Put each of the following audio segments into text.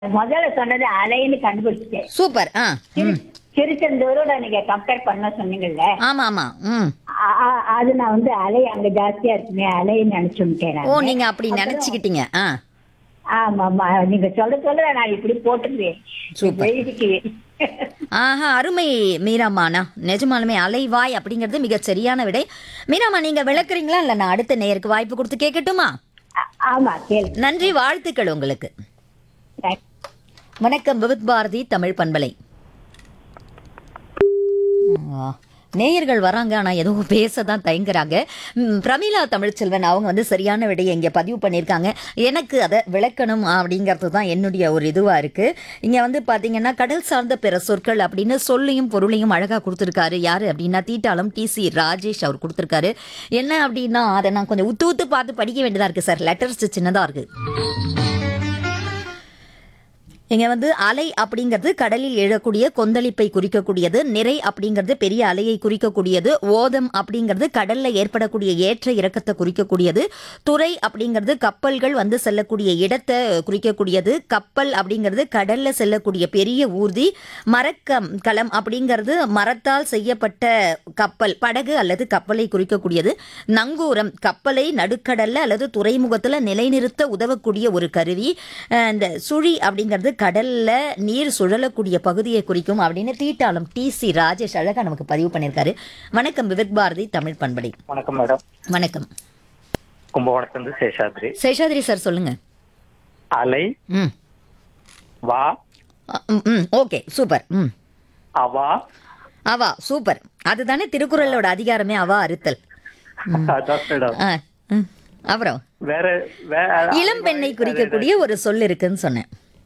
முதல்ல சொன்னது அலைன்னு கண்டுபிடிச்சிட்டேன் சூப்பர் ஆ ம் திருச்செந்தூரோட நீங்க கம்பேர் பண்ண சொன்னீங்கல்ல ஆமா ஆமா ம் அ- அ- அது நான் வந்து அலை அங்க ஜாஸ்தியா இருக்குமே அலைன்னு நினைச்சுட்டேன் ஓ நானு. நீங்க அப்படி நினைச்சுக்கிட்டீங்க ஆ ஆமா ஆமா நீங்க சொல்ல சொல்ல நான் இப்படி போட்டுருவேன் சூப்பர். எழுதிக்குவேன் ஆஹா அருமை மீராமாண்ணா நிஜமாலுமே அலைவாய் அப்படிங்கிறது மிக சரியான விடை மீராமா நீங்க விளக்குறீங்களா இல்ல நான் அடுத்த நேருக்கு வாய்ப்பு கொடுத்து கேட்கட்டுமா ஆ- ஆமா கேளுங்க நன்றி வாழ்த்துக்கள் உங்களுக்கு Thank- வணக்கம் விவித் பாரதி தமிழ் பண்பலை ஆ, நேயர்கள் வராங்க ஆனா எதுவும் பேச தான் தயங்குறாங்க ம், பிரமிளா தமிழ்ச்செல்வன் அவங்க வந்து சரியான விடையை இங்க பதிவு பண்ணியிருக்காங்க எனக்கு அதை விளக்கணும் அப்படிங்கிறது தான் என்னுடைய ஒரு இதுவா இருக்கு இங்க வந்து பாத்தீங்கன்னா கடல் சார்ந்த பிற சொற்கள் அப்படின்னு சொல்லையும் பொருளையும் அழகா கொடுத்துருக்காரு யாரு அப்படின்னா தீட்டாளம் டி சி ராஜேஷ் அவர் கொடுத்துருக்காரு என்ன அப்படின்னா அதை நான் கொஞ்சம் உத்து உத்து பார்த்து படிக்க வேண்டியதா இருக்கு சார் லெட்டர்ஸ் சின்னதா இருக்கு இங்க வந்து அலை அப்படிங்கிறது கடலில் எழக்கூடிய கொந்தளிப்பை குறிக்கக்கூடியது நிறை அப்படிங்கிறது பெரிய அலையை குறிக்கக்கூடியது ஓதம் அப்படிங்கிறது கடல்ல ஏற்படக்கூடிய ஏற்ற இறக்கத்தை குறிக்கக்கூடியது துறை அப்படிங்கிறது கப்பல்கள் வந்து செல்லக்கூடிய இடத்தை குறிக்கக்கூடியது கப்பல் அப்படிங்கிறது கடல்ல செல்லக்கூடிய பெரிய ஊர்தி மரக்கம் களம் அப்படிங்கிறது மரத்தால் செய்யப்பட்ட கப்பல் படகு அல்லது கப்பலை குறிக்கக்கூடியது நங்கூரம் கப்பலை நடுக்கடல்ல அல்லது துறைமுகத்துல நிலைநிறுத்த உதவக்கூடிய ஒரு கருவி அஹ் இந்த சுழி அப்படிங்கிறது கடல்ல நீர் சுழலக்கூடிய பகுதியை குறிக்கும் அப்படின்னு தீட்டாளம் டி சி ராஜேஷ் அழகா நமக்கு பதிவு பண்ணியிருக்காரு வணக்கம் விவேக் பாரதி தமிழ் பண்படி வணக்கம் மேடம் வணக்கம் கும்பகோணத்திலிருந்து சேஷாத்ரி சேஷாதிரி சார் சொல்லுங்க அலை ம் வா அ- ம், ம் ஓகே சூப்பர் ம் அவா அவா சூப்பர் அதுதானே திருக்குறளோட அதிகாரமே அவா அறுத்தல் அதான் மேடம் ஆ, ம். அப்புறம் வேற வேற இளம் பெண்ணை குறிக்கக்கூடிய ஒரு சொல் இருக்குன்னு சொன்னேன்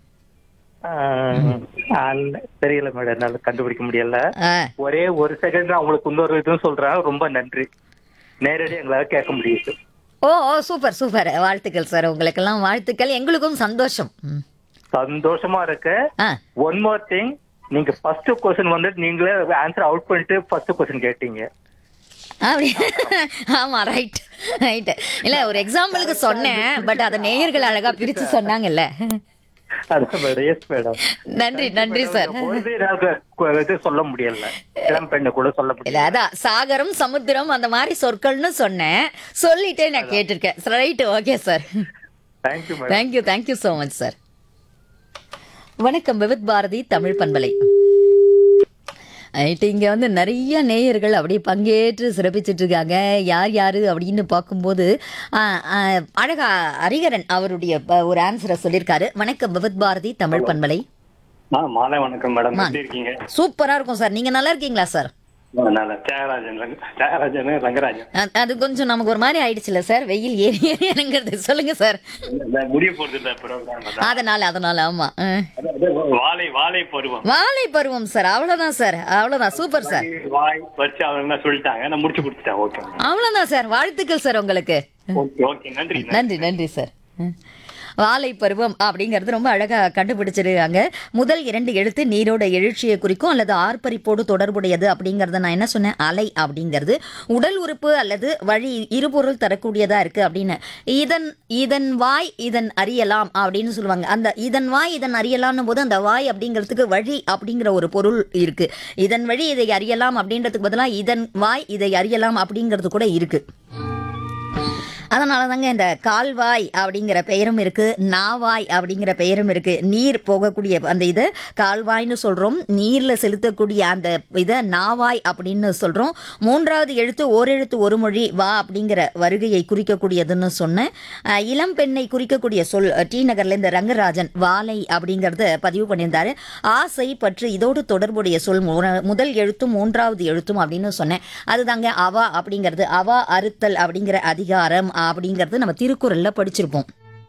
ஆஹ், அல்- தெரியல மேடம் என்னால கண்டுபிடிக்க முடியல ஆ, ஒரே ஒரு செகண்ட் அவங்களுக்கு இன்னொரு இதுவும் சொல்றேன் ரொம்ப நன்றி நேரடி எங்களால கேட்க முடியுது ஓ ஓ சூப்பர் சூப்பர் வாழ்த்துக்கள் சார் உங்களுக்கெல்லாம் வாழ்த்துக்கள் எங்களுக்கும் சந்தோஷம் ம். சந்தோஷமா இருக்கு ஆ ஒன் மோர் திங் நீங்க ஃபர்ஸ்ட் கொஸ்டின் வந்துட்டு நீங்களே ஆன்சர் அவுட் பண்ணிட்டு ஃபர்ஸ்ட் கொஸ்டின் கேட்டீங்க அப்படி ஆமா ரைட் ரைட் இல்ல ஒரு எக்ஸாம்பிளுக்கு சொன்னேன் பட் அதை நேயர்கள் அழகா பிரிச்சு சொன்னாங்கல்ல அதான் மேடம் எஸ் மேடம் நன்றி நன்றி சார் பொழுது எனக்கு கு- இது சொல்ல முடியல இளம் பெண்ணு கூட சொல்ல இல்ல முடியல அதான் சாகரம் சமுத்திரம் அந்த மாதிரி சொற்கள்னு சொன்னேன் சொல்லிட்டே நான் கேட்டிருக்கேன் right okay sir thank you madam thank you thank you so much sir வணக்கம் விவித் பாரதி தமிழ் பண்பலை ரைட்டு இங்கே வந்து நிறைய நேயர்கள் அப்படியே பங்கேற்று சிறப்பிச்சிட்டு இருக்காங்க யார் யார் அப்படின்னு பார்க்கும்போது ஆ, ஆ, அழகா ஹரிகரன் அவருடைய ப- ஒரு ஆன்சரை சொல்லியிருக்காரு வணக்கம் விவித் பாரதி தமிழ் பண்பலை ஆ மாலை வணக்கம் மேடம் மா- எப்படி இருக்கீங்க சூப்பரா இருக்கும் சார் நீங்க நல்லா இருக்கீங்களா சார் ஆ, நல்லா தியாகராஜன் ரங்க- தியாகராஜன் ரங்கராஜன் அ- அது கொஞ்சம் நமக்கு ஒரு மாதிரி ஆயிடுச்சுல சார் வெயில் ஏறி ஏறி இறங்குறது சொல்லுங்க சார் இந்த முடிய போறது இல்ல ப்ரோக்ராம் அதனால அதனால ஆமா ஆ. வாழை வாழை பருவம் வாழை பருவம் சார் அவ்வளவுதான் சார் அவ்வளவுதான் சூப்பர் சார் வாய் வச்சு அவங்க சொல்லிட்டாங்க நான் முடிச்சு கொடுத்துட்டேன் ஓகே அவ்வளவுதான் சார் வாழ்த்துக்கள் சார் உங்களுக்கு ஓகே ஓகே நன்றி நன்றி நன்றி சார் ம். வாழை பருவம் அப்படிங்கிறது ரொம்ப அழகா கண்டுபிடிச்சிருக்காங்க முதல் இரண்டு எழுத்து நீரோட எழுச்சியை குறிக்கும் அல்லது ஆர்ப்பரிப்போடு தொடர்புடையது அப்படிங்கறத நான் என்ன சொன்னேன் அலை அப்படிங்கிறது உடல் உறுப்பு அல்லது வழி இருபொருள் தரக்கூடியதா இருக்கு அப்படின்னு இதன் இதன் வாய் இதன் அறியலாம் அப்படின்னு சொல்லுவாங்க அந்த இதன் வாய் இதன் அறியலாம்னு போது அந்த வாய் அப்படிங்கிறதுக்கு வழி அப்படிங்கிற ஒரு பொருள் இருக்கு இதன் வழி இதை அறியலாம் அப்படின்றதுக்கு பதிலாக இதன் வாய் இதை அறியலாம் அப்படிங்கிறது கூட இருக்கு அதனால தாங்க இந்த கால்வாய் அப்படிங்கிற பெயரும் இருக்கு நாவாய் அப்படிங்கிற பெயரும் இருக்கு நீர் போகக்கூடிய அந்த இதை கால்வாய்னு சொல்றோம் நீர்ல செலுத்தக்கூடிய அந்த இதை நாவாய் அப்படின்னு சொல்றோம் மூன்றாவது எழுத்து ஓரெழுத்து ஒரு மொழி வா அப்படிங்கிற வருகையை குறிக்கக்கூடியதுன்னு சொன்னேன் அஹ், இளம் பெண்ணை குறிக்கக்கூடிய சொல் அஹ், டி நகர்ல இந்த ரங்கராஜன் வாலை அப்படிங்கறத பதிவு பண்ணியிருந்தாரு ஆசை பற்று இதோடு தொடர்புடைய சொல் மூணா- முதல் எழுத்தும் மூன்றாவது எழுத்தும் அப்படின்னு சொன்னேன் அதுதாங்க அவா அப்படிங்கிறது அவா அறுத்தல் அப்படிங்கிற அதிகாரம் அப்படிங்கிறது நம்ம திருக்குறள்ல படிச்சிருப்போம்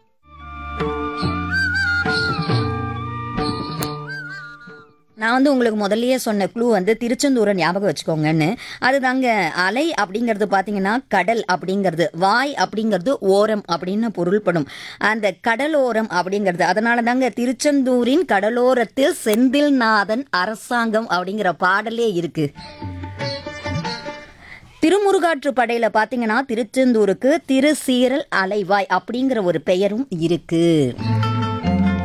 நான் வந்து உங்களுக்கு முதல்லயே சொன்ன க்ளூ வந்து திருச்செந்தூரை ஞாபகம் வச்சுக்கோங்கன்னு அதுதாங்க அலை அப்படிங்கிறது பார்த்தீங்கன்னா கடல் அப்படிங்கிறது வாய் அப்படிங்கிறது ஓரம் அப்படின்னு பொருள்படும் அந்த கடலோரம் அப்படிங்கிறது அதனால தாங்க திருச்செந்தூரின் கடலோரத்தில் செந்தில்நாதன் அரசாங்கம் அப்படிங்கிற பாடலே இருக்கு திருமுருகாற்று படையில பாத்தீங்கன்னா திருச்செந்தூருக்கு திருசீரல் அலைவாய் அப்படிங்கிற ஒரு பெயரும் இருக்கு